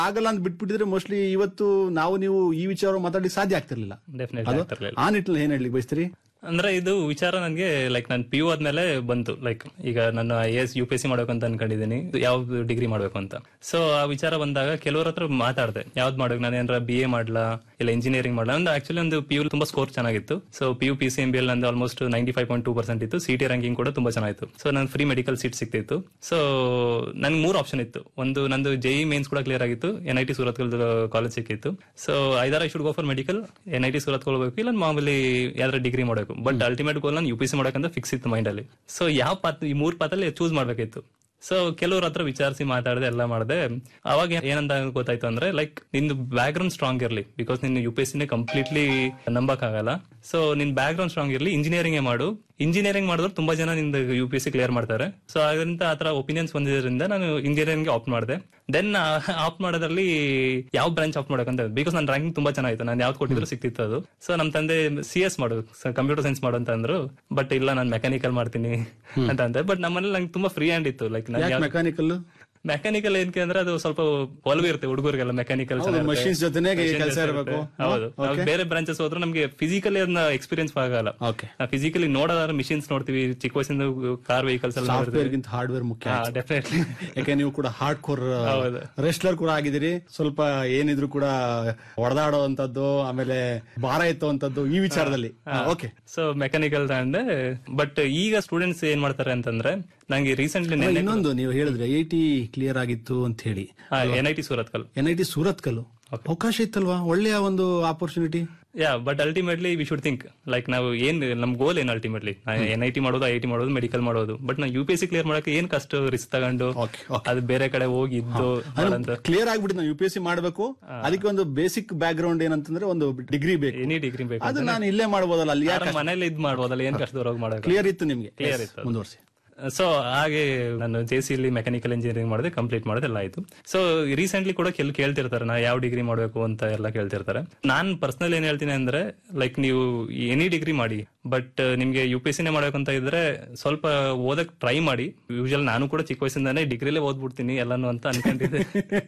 ಆಗಲ್ಲ ಅಂತ ಬಿಟ್ಬಿಟ್ಟಿದ್ರೆ ಮೋಸ್ಟ್ಲಿ ಇವತ್ತು ನಾವು ನೀವು ಈ ವಿಚಾರ ಮಾತಾಡ್ಲಿಕ್ಕೆ ಸಾಧ್ಯ ಆಗ್ತಿರ್ಲಿಲ್ಲ ಡೆಫಿನೆಟ್ಲಿ ಅದು ಆಗ್ತಿರ್ಲಿಲ್ಲ ಆ ನಿಟ್ಟಿನಲ್ಲಿ ಏನ್ ಹೇಳ್ಲಿಕ್ಕೆ ಬಯಸ್ತೀರಿ ಅಂದ್ರೆ ಇದು ವಿಚಾರ ನನಗೆ ಲೈಕ್ ನಾನು ಪಿ ಯು ಆದ್ಮೇಲೆ ಬಂತು ಲೈಕ್ ಈಗ ನಾನು I S U P S C ಮಾಡ್ಬೇಕು ಅಂತ ಅನ್ಕೊಂಡಿದ್ದೀನಿ ಯಾವ ಡಿಗ್ರಿ ಮಾಡ್ಬೇಕು ಅಂತ ಸೊ ಆ ವಿಚಾರ ಬಂದಾಗ ಕೆಲವರ ಹತ್ರ ಮಾತಾಡಿದೆ ಯಾವ್ದು ಮಾಡ್ಬೇಕು ನಾನು ಏನಾರ ಬಿ ಎ ಮಾಡ್ಲಾ ಇಲ್ಲ ಇಂಜಿನಿಯರಿಂಗ್ ಮಾಡ್ಲಾ ಒಂದು ಆಕ್ಚುಲಿ ಒಂದು ಪಿ ಯು ತುಂಬಾ ಸ್ಕೋರ್ ಚೆನ್ನಾಗಿತ್ತು so P U P C M B ಎಲ್ ನಂದು almost ninety five point two percent ಇತ್ತು ಸಿ ಟಿ ರ್ಯಾಂಕಿಂಗ್ ಕೂಡ ತುಂಬಾ ಚೆನ್ನಾಗಿತ್ತು ಸೊ ನಾನು ಫ್ರೀ ಮೆಡಿಕಲ್ ಸೀಟ್ ಸಿಕ್ತಿತ್ತು ಸೊ ನನ್ಗೆ ಮೂರು ಆಪ್ಷನ್ ಇತ್ತು ಒಂದು ನಂದು ಜೆ ಇ ಮೇನ್ಸ್ ಕೂಡ ಕ್ಲಿಯರ್ ಆಗಿತ್ತು N I T Surat college ಸಿಕ್ಕಿತ್ತು ಸೊ ಐದಾರ I should go for medical N I T Surat ಹೋಗ್ಬೇಕು ಇಲ್ಲ ಮಾಮೂಲಿ ಯಾವ್ದಾರ ಡಿಗ್ರಿ ಮಾಡಬೇಕು ಬಟ್ ಅಲ್ಟಿಮೇಟ್ ಗೋಲ್ ನಾನು ಯು ಪಿ ಸಿ ಮಾಡಬೇಕಂತ ಫಿಕ್ಸ್ ಇತ್ತು ಮೈಂಡ್ ಅಲ್ಲಿ ಸೊ ಯಾವ ಪಾತ್ ಈ ಮೂರ್ ಪಾತಲ್ಲಿ ಚೂಸ್ ಮಾಡ್ಬೇಕಿತ್ತು ಸೊ ಕೆಲವ್ರ ಹತ್ರ ವಿಚಾರಿಸಿ ಮಾತಾಡದೆ ಎಲ್ಲ ಮಾಡಿದೆ ಅವಾಗ ಏನಂತ ಗೊತ್ತಾಯ್ತು ಅಂದ್ರೆ ಲೈಕ್ ನಿಂದು ಬ್ಯಾಕ್ ಗ್ರೌಂಡ್ ಸ್ಟ್ರಾಂಗ್ ಇರಲಿ ಬಿಕಾಸ್ ನಿನ್ನ ಯು ಪಿ ಎಸ್ ಕಂಪ್ಲೀಟ್ಲಿ ನಂಬಕ್ ಆಗಲ್ಲ ಸೊ ನಿನ್ ಬ್ಯಾಕ್ ಗ್ರೌಂಡ್ ಸ್ಟ್ರಾಂಗ್ ಇರಲಿ ಇಂಜಿನಿಯರಿಂಗ್ ಮಾಡು ಇಂಜಿನಿಯರಿಂಗ್ ಮಾಡಿದ್ರೆ ತುಂಬಾ ಜನ ನಿಂದ U P S C clear ಮಾಡ್ತಾರೆ ಸೊ ಅದರಿಂದ ಆತರ ಒಪಿನಿಯನ್ಸ್ ಬಂದಿದ್ರಿಂದ ನಾನು ಇಂಜಿನಿಯರಿಂಗ್ ಆಪ್ಟ್ ಮಾಡಿದೆ ದೆನ್ ಆಪ್ಟ್ ಮಾಡೋದ್ರಲ್ಲಿ ಯಾವ ಬ್ರಾಂಚ್ ಆಪ್ಟ್ ಮಾಡಬೇಕಂತ ಬಿಕಾಸ್ ನನ್ನ ರ್ಯಾಂಕಿಂಗ್ ತುಂಬಾ ಚೆನ್ನಾಗಿತ್ತು ನಾನು ಯಾವ್ದು ಕೊಟ್ಟಿದ್ರು ಸಿಕ್ತಿತ್ತು ಅದು ಸೊ ನಮ್ ತಂದೆ ಸಿ ಎಸ್ ಮಾಡು ಕಂಪ್ಯೂಟರ್ ಸೈನ್ಸ್ ಮಾಡು ಅಂತ ಅಂದ್ರು ಬಟ್ ಇಲ್ಲ ನಾನು ಮೆಕ್ಯಾನಿಕಲ್ ಮಾಡ್ತೀನಿ ಅಂತ ಅಂದೆ ಬಟ್ ನಮ್ಮನೇಲಿ ನಂಗೆ ತುಂಬಾ ಫ್ರೀ ಹ್ಯಾಂಡ್ ಇತ್ತು ಲೈಕ್ ಯಾಕೆ ಮೆಕ್ಯಾನಿಕಲ್ ಮೆಕ್ಯಾನಿಕಲ್ ಏನಕ್ಕೆ ಅಂದ್ರೆ ಅದು ಸ್ವಲ್ಪ ಒಲವು ಇರುತ್ತೆ ಹುಡುಗರಿಗೆಲ್ಲ ಮೆಕ್ಯಾನಿಕಲ್ machines ಜೊತೆನೇ ಕೆಲಸ ಇರಬೇಕು ಹೌದು ನಾವು ಬೇರೆ ಬ್ರಾಂಚಸ್ ಹೋದ್ರೆ ನಮ್ಗೆ ಫಿಸಿಕಲಿ ಅದನ್ನ ಎಕ್ಸ್ಪೀರಿಯನ್ಸ್ ಆಗಲ್ಲ ಓಕೆ ಫಿಸಿಕಲಿ ನೋಡೋದಾದ್ರೆ ಮಿಷಿನ್ಸ್ ನೋಡ್ತೀವಿ ಚಿಕ್ಕ ವಯಸ್ಸಿಂದ ಕಾರ್ ವೆಹಿಕಲ್ಸ್ ಎಲ್ಲ ಸಾಫ್ಟ್ವೇರ್ ಗಿಂತ ಹಾರ್ಡ್ವೇರ್ ಮುಖ್ಯ ಡೆಫಿನೆಟ್ಲಿ ಯಾಕೆ ನೀವು ಕೂಡ ಹಾರ್ಡ್ ಕೋರ್ ಹೌದು. ರೆಸ್ಲರ್ ಕೂಡ ಆಗಿದ್ದೀರಿ ಸ್ವಲ್ಪ ಏನಿದ್ರು ಕೂಡ ಹೊಡೆದಾಡುವಂತದ್ದು ಆಮೇಲೆ ಭಾರ ಎತ್ತುವಂತದ್ದು ಈ ವಿಚಾರದಲ್ಲಿ ಓಕೆ ಸೊ ಮೆಕ್ಯಾನಿಕಲ್ ತಗೊಂಡೆ ಬಟ್ ಈಗ ಸ್ಟೂಡೆಂಟ್ಸ್ ಏನ್ ಮಾಡ್ತಾರೆ ಅಂತಂದ್ರೆ ನಂಗೆ ರೀಸೆಂಟ್ಲಿ ಇನ್ನೊಂದು ನೀವು ಹೇಳಿದ್ರೆ ಐ ಟಿ ಕ್ಲಿಯರ್ ಆಗಿತ್ತು ಅಂತ ಹೇಳಿ ಎನ್ ಐ ಟಿ ಸೂರತ್ ಕಲ್ ಎನ್ ಐ ಟಿ ಸೂರತ್ ಕಲ್ಲು ಅವಕಾಶ ಇತ್ತಲ್ವಾ ಒಳ್ಳೆಯ ಒಂದು opportunity yeah but ultimately we should think like ನಾವು ಏನ್ ನಮ್ ಗೋಲ್ ಏನ್ ಅಲ್ಟಿಮೇಟ್ಲಿ ಎನ್ ಐ ಟಿ ಮಾಡೋದು ಐ ಟಿ ಮಾಡೋದು ಮೆಡಿಕಲ್ ಮಾಡೋದು ಬಟ್ ನಾವು U P S C clear ಮಾಡಕ್ಕೆ ಏನ್ ಕಷ್ಟ ರಿಸ್ಕ್ ತಗೊಂಡು Okay, ಅದು ಬೇರೆ ಕಡೆ ಹೋಗಿ ಇದ್ದು ಮಾಡಂತ ಕ್ಲಿಯರ್ ಆಗ್ಬಿಟ್ಟು ನಾವು ಯು ಪಿ ಎಸ್ ಸಿ ಮಾಡಬೇಕು ಅದಕ್ಕೆ ಒಂದು ಬೇಸಿಕ್ ಬ್ಯಾಕ್ ಗ್ರೌಂಡ್ ಏನಂತಂದ್ರೆ ಒಂದು ಡಿಗ್ರಿ ಬೇಕು ಎನಿ ಡಿಗ್ರಿ ಬೇಕು ಅದು ನಾನು ಇಲ್ಲೇ ಮಾಡ್ಬೋದಲ್ಲ ಅಲ್ಲಿ ಯಾಕೆ ಮನೇಲಿ ಇದ್ ಮಾಡ್ಬೋದಲ್ಲ ಏನ್ ಕಷ್ಟದವ್ರಾಗ ಮಾಡಕ್ಕೆ ಕ್ಲಿಯರ್ ಇತ್ತು ನಿಮ್ಗೆ Clear Yes, ಇತ್ತು. ಮುಂದುವರ್ಸಿ ಸೊ ಹಾಗೆ ನಾನು ಜೆ ಸಿ ಇಲ್ಲಿ ಮೆಕ್ಯಾನಿಕಲ್ ಇಂಜಿನಿಯರಿಂಗ್ ಮಾಡಿದೆ ಕಂಪ್ಲೀಟ್ ಮಾಡಿದೆ ಎಲ್ಲ ಆಯ್ತು ಸೊ ರೀಸೆಂಟ್ಲಿ ಕೂಡ ಕೆಲ ಕೇಳ್ತಿರ್ತಾರೆ ನಾ ಯಾವ ಡಿಗ್ರಿ ಮಾಡಬೇಕು ಅಂತ ಎಲ್ಲ ಕೇಳ್ತಿರ್ತಾರೆ ನಾನ್ ಪರ್ಸನಲ್ ಏನ್ ಹೇಳ್ತೀನಿ ಅಂದ್ರೆ ಲೈಕ್ ನೀವು ಎನಿ ಡಿಗ್ರಿ ಮಾಡಿ ಬಟ್ ನಿಮ್ಗೆ ಯು ಪಿ ಸಿನೇ ಮಾಡ್ಬೇಕು ಅಂತ ಇದ್ರೆ ಸ್ವಲ್ಪ ಓದಕ್ ಟ್ರೈ ಮಾಡಿ ಯೂಶಲ್ ನಾನು ಕೂಡ ಚಿಕ್ಕ ವಯಸ್ಸಿಂದಾನೇ ಡಿಗ್ರಿಲೇ ಓದ್ಬಿಡ್ತೀನಿ ಎಲ್ಲಾನು ಅಂತ ಅನ್ಕೊಂಡಿದ್ದೆ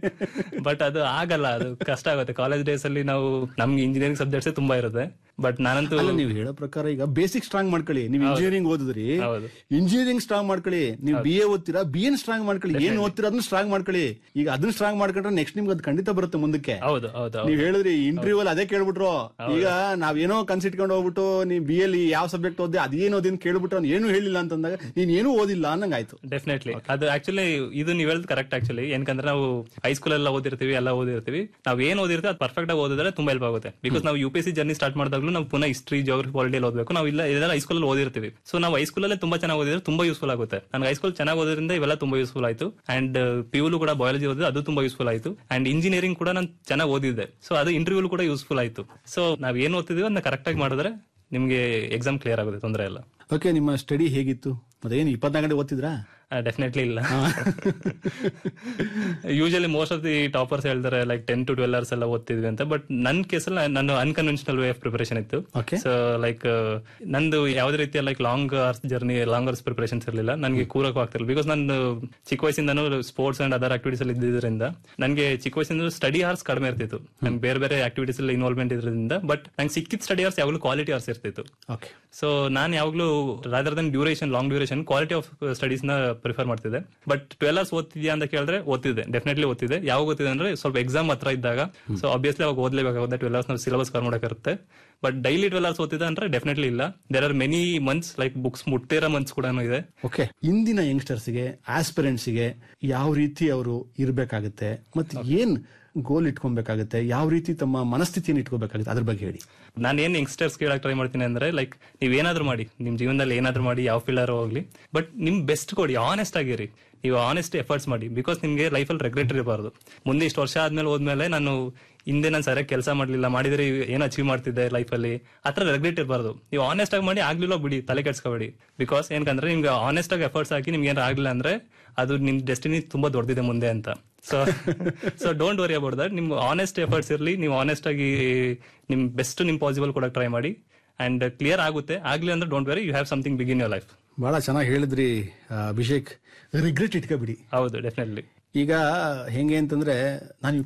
ಬಟ್ ಅದು ಆಗಲ್ಲ ಅದು ಕಷ್ಟ ಆಗುತ್ತೆ ಕಾಲೇಜ್ ಡೇಸ್ ಅಲ್ಲಿ ನಾವು ನಮ್ಗೆ ಇಂಜಿನಿಯರಿಂಗ್ ಸಬ್ಜೆಕ್ಟ್ಸ್ ತುಂಬಾ ಇರುತ್ತೆ ಬಟ್ ನಾನಂತೂ ಅಲ್ಲ ನೀವು ಹೇಳೋ ಪ್ರಕಾರ ಈಗ ಬೇಸಿಕ್ ಸ್ಟ್ರಾಂಗ್ ಮಾಡ್ಕೊಳ್ಳಿ ನೀವು ಇಂಜಿನಿಯರಿಂಗ್ ಓದಿದ್ರಿ ಹೌದು. ಇಂಜಿನಿಯರಿಂಗ್ ಸ್ಟ್ರಾಂಗ್ ಮಾಡ್ಕೊಳ್ಳಿ ನೀವು ಬಿ ಎ ಓದ್ತೀರಾ ಬಿ ಎನ್ ಸ್ಟ್ರಾಂಗ್ ಮಾಡ್ಕೊಳ್ಳಿ ಏನ್ ಓದ್ತೀರಾ ಅದನ್ನ ಸ್ಟ್ರಾಂಗ್ ಮಾಡ್ಕೊಳ್ಳಿ ಈಗ ಅದನ್ನ ಸ್ಟ್ರಾಂಗ್ ಮಾಡ್ಕೊಂಡ್ರೆ ನೆಕ್ಸ್ಟ್ ನಿಮ್ಗೆ ಅದು ಖಂಡಿತ ಬರುತ್ತೆ ಮುಂದಕ್ಕೆ ಹೌದು ಹೌದು ಹೌದು ನೀವ್ ಹೇಳಿದ್ರಿ ಇಂಟರ್ವ್ಯೂ ಅಲ್ಲಿ ಅದೇ ಕೇಳ್ಬಿಟ್ರು ಈಗ ನಾವೇನೋ ಕನ್ಸಿಟ್ಕೊಂಡು ಹೋಗ್ಬಿಟ್ಟು ನೀವ್ ಬಿ ಎಲ್ ಯಾವ ಸಬ್ಜೆಕ್ಟ್ ಓದಿ ಅದೇನು ಓದಿ ಅಂತ ಕೇಳ್ಬಿಟ್ರು ಅವ್ನು ಏನು ಹೇಳಿಲ್ಲ ಅಂತಂದಾಗ ನೀನ್ ಏನೂ ಓದಿಲ್ಲ ಅನ್ನಂಗಾಯ್ತು ಡೆಫಿನೆಟ್ಲಿ ಅದು ಆಕ್ಚುಲಿ ಇದು ನೀವ್ ಹೇಳದ್ ಕರೆಕ್ಟ್ ಆಕ್ಚುಲಿ ಏನಕಂದ್ರೆ ನಾವು ಹೈಸ್ಕೂಲ್ ಎಲ್ಲ ಓದಿರ್ತೀವಿ ಎಲ್ಲ ಓದಿರ್ತೀವಿ ನಾವ್ ಏನ್ ಓದಿರ್ತೀವಿ ಅದು ಪರ್ಫೆಕ್ಟ್ ಆಗಿ ಓದಿದ್ರೆ ತುಂಬಾ ಹೆಲ್ಪ್ ಆಗುತ್ತೆ ಬಿಕಾಸ್ ನಾವು U P C journey start ಮಾಡಿದಾಗ್ಲೂ ನಾವು ಪುನಃ ಹಿಸ್ಟ್ರಿ ಜೋಗ್ರಫಿ ಪಾಲಿಟಿಯಲ್ಲಿ ಓದಬೇಕು ನಾವು ಇಲ್ಲ ಇದೆಲ್ಲ ಹೈಸ್ಕೂಲ್ ಅಲ್ಲಿ ಓದಿರ್ತೀವಿ ಸೊ ನಾವು ಹೈಸ್ಕೂಲ್ ಅಲ್ಲೇ ತುಂಬಾ ಚೆನ್ನಾಗಿ ಓದಿದ್ರೆ ತುಂಬಾ ಯೂಸ್ಫುಲ್ ಆಗುತ್ತೆ ನನಗೆ ಹೈಸ್ಕೂಲ್ ಚೆನ್ನಾಗಿ ಓದೋದ್ರಿಂದ ಇವೆಲ್ಲ ತುಂಬಾ ಯೂಸ್ಫುಲ್ ಆಯ್ತು ಅಂಡ್ ಪಿಯುಲು ಕೂಡ ಬಯಾಲಜಿ ಓದಿದ್ರೆ ಅದು ತುಂಬಾ ಯೂಸ್ಫುಲ್ ಆಯ್ತು ಅಂಡ್ ಇಂಜಿನಿಯರಿಂಗ್ ಕೂಡ ನಾನು ಚೆನ್ನಾಗಿ ಓದಿದ್ದೆ ಸೊ ಅದು ಇಂಟರ್ವ್ಯೂ ಕೂಡ ಯೂಸ್ಫುಲ್ ಆಯ್ತು ಸೊ ನಾವ್ ಏನ್ ಓದ್ತಿದೀವಿ ಅದನ್ನ ಕರೆಕ್ಟ್ ಆಗಿ ಮಾಡಿದ್ರೆ ನಿಮ್ಗೆ ಎಕ್ಸಾಮ್ ಕ್ಲಿಯರ್ ಆಗುತ್ತೆ ತೊಂದರೆ ಇಲ್ಲ ಓಕೆ ನಿಮ್ಮ ಸ್ಟಡಿ ಹೇಗಿತ್ತು ಮತ್ತೆ ಏನು ಇಪ್ಪತ್ನಾಲ್ಕು ಗಂಟೆ ಓದ್ತಿದ್ರಾ ಡೆಫಿನೆಟ್ಲಿ ಇಲ್ಲ usually most of the toppers ಹೇಳ್ತಾರೆ like ten to twelve hours ಎಲ್ಲ ಓದ್ತಿದ್ವಿ ಅಂತ ಬಟ್ ನನ್ ಕೇಸಲ್ಲಿ ನಾನು ಅನ್ಕನ್ವೆನ್ಷನಲ್ ವೇ ಆಫ್ ಪ್ರಿಪರೇಷನ್ ಇತ್ತು Okay. ಸೊ ಲೈಕ್ ನಂದು ಯಾವ್ದೇ ರೀತಿಯ like long hours journey long hours preparations ಇರಲಿಲ್ಲ ನನಗೆ ಕೂರಕ್ಕೂ ಆಗ್ತಿರಲಿಲ್ಲ ಬಿಕಾಸ್ ನಾನು ಚಿಕ್ಕ ವಯಸ್ಸಿಂದನೂ ಸ್ಪೋರ್ಟ್ಸ್ ಅಂಡ್ ಅದರ್ ಆಕ್ಟಿವಿಟೀಸ್ ಅಲ್ಲಿ ಇದ್ದಿದ್ದರಿಂದ ನನಗೆ ಚಿಕ್ಕ ವಯಸ್ಸಿಂದ ಸ್ಟಡಿ ಅವರ್ಸ್ ಕಡಿಮೆ ಇರ್ತಿತ್ತು ನಂಗೆ ಬೇರೆ ಬೇರೆ ಆಕ್ಟಿವಿಟೀಸ್ ಅಲ್ಲಿ ಇನ್ವಾಲ್ವ್ಮೆಂಟ್ ಇದ್ರಿಂದ ಬಟ್ ನಂಗೆ ಸಿಕ್ಕಿದ ಸ್ಟಡಿ ಅವರ್ಸ್ ಯಾವಾಗಲೂ ಕ್ವಾಲಿಟಿ ಅವರ್ಸ್ ಇರ್ತಿತ್ತು ಓಕೆ ಸೊ ನಾನು ಯಾವಾಗಲೂ rather than duration long duration quality of studies ನ ಪ್ರಿಫರ್ ಮಾಡ್ತಿದ್ದೆ ಬಟ್ ಟ್ವೆಲ್ ಅವರ್ಸ್ ಓದ್ತಿದ್ಯಾ ಅಂತ ಕೇಳಿದ್ರೆ ಓದ್ತಿದ್ದೆ ಡೆಫಿನೆಟ್ಲಿ ಓದ್ತಿದ್ದೆ ಯಾವಾಗ ಓದ್ತಿದ್ದೆ ಅಂದ್ರೆ ಸ್ವಲ್ಪ ಎಕ್ಸಾಮ್ ಹತ್ರ ಇದ್ದಾಗ ಸೊ ಆಬ್ವಿಯಸ್ಲಿ ಅವಾಗ ಓದ್ಲೇಬೇಕಾಗುತ್ತೆ ಟ್ವೆಲ್ ಅವರ್ಸ್ ನಾವು ಸಿಲೆಬಸ್ ಕವರ್ ಮಾಡಕ್ಕಿರುತ್ತೆ ಬಟ್ ಡೈಲಿ ಟ್ವೆಲ್ ಅವರ್ಸ್ ಓದ್ತಿದ್ದೆ ಅಂದ್ರೆ ಡೆಫಿನೆಟ್ಲಿ ಇಲ್ಲ there are many months like books ಮುಟ್ಟಿರೋ ಮಂತ್ಸ್ ಕೂಡ ಇದೆ ಓಕೆ ಇಂದಿನ ಯಂಗ್ಸ್ಟರ್ಸ್ಗೆ ಆಸ್ಪಿರೆಂಟ್ಸ್ಗೆ ಯಾವ ರೀತಿ ಅವರು ಇರಬೇಕಾಗುತ್ತೆ ಮತ್ತೆ ಏನ್ ಗೋಲ್ ಇಟ್ಕೊಬೇಕಾಗುತ್ತೆ ಯಾವ ರೀತಿ ತಮ್ಮ ಮನಸ್ಥಿತಿಯನ್ನು ಇಟ್ಕೋಬೇಕಾಗುತ್ತೆ ಅದ್ರ ಬಗ್ಗೆ ಹೇಳಿ ನಾನು ಏನ್ ಯಂಗ್ಸ್ಟರ್ಸ್ ಕೇಳಕ್ ಟ್ರೈ ಮಾಡ್ತೀನಿ ಅಂದ್ರೆ ಲೈಕ್ ನೀವ್ ಏನಾದ್ರು ಮಾಡಿ ನಿಮ್ ಜೀವನದಲ್ಲಿ ಏನಾದ್ರು ಮಾಡಿ ಯಾವ ಫೀಲ್ಡರ್ ಹೋಗ್ಲಿ ಬಟ್ ನಿಮ್ ಬೆಸ್ಟ್ ಕೊಡಿ ಆನೆಸ್ಟ್ ಆಗಿರಿ ನೀವು ಆನೆಸ್ಟ್ ಎಫರ್ಟ್ಸ್ ಮಾಡಿ ಬಿಕಾಸ್ ನಿಮ್ಗೆ ಲೈಫಲ್ಲಿ ರೆಗ್ರೆಟ್ ಇರಬಾರ್ದು ಮುಂದೆ ಇಷ್ಟು ವರ್ಷ ಆದ್ಮೇಲೆ ಹೋದ್ಮೇಲೆ ನಾನು ಹಿಂದೆ ನಾನು ಸರಿಯಾಗಿ ಕೆಲಸ ಮಾಡ್ಲಿಲ್ಲ ಮಾಡಿದ್ರೆ ಏನು ಅಚೀವ್ ಮಾಡ್ತಿದ್ದೆ ಲೈಫಲ್ಲಿ ಆತರ ರೆಗ್ರೆಟ್ ಇರಬಾರ್ದು ನೀವು ಆನೆಸ್ಟ್ ಆಗಿ ಮಾಡಿ ಆಗ್ಲಿಲ್ಲ ಬಿಡಿ ತಲೆ ಕೆಡ್ಸ್ಕೊಬೇಡಿ ಬಿಕಾಸ್ ಏನಕಂದ್ರೆ ನಿಮ್ಗೆ ಆನೆಸ್ಟ್ ಆಗಿ ಎಫರ್ಟ್ಸ್ ಹಾಕಿ ನಿಮ್ಗೆ ಏನಾರ ಆಗ್ಲಿಲ್ಲ ಅಂದ್ರೆ ಅದು ನಿಮ್ ಡೆಸ್ಟಿನಿ ತುಂಬಾ ದೊಡ್ಡದಿದೆ ಮುಂದೆ ಅಂತ so so don't worry about that ನಿಮ್ ಆನೆಸ್ಟ್ ಎಫರ್ಟ್ಸ್ ಇರಲಿ ನೀವು ಆನೆಸ್ಟ್ ಆಗಿ ನಿಮ್ ಬೆಸ್ಟ್ ನಿಮ್ ಪಾಸಿಬಲ್ ಕೊಡಕ್ ಟ್ರೈ ಮಾಡಿ ಅಂಡ್ ಕ್ಲಿಯರ್ ಆಗುತ್ತೆ ಆಗ್ಲಿ ಅಂದ್ರೆ don't worry you have something big in your life ಬಹಳ ಚೆನ್ನಾಗಿ ಹೇಳಿದ್ರಿ ಆ, ಅಭಿಷೇಕ್ ರಿಗ್ರೆಟ್ ಇಟ್ಕೋಬಿಡಿ ಹೌದು ಡೆಫಿನೆಟ್ಲಿ ಈಗ ಹೆಂಗೆ ಅಂತಂದ್ರೆ ನಾನು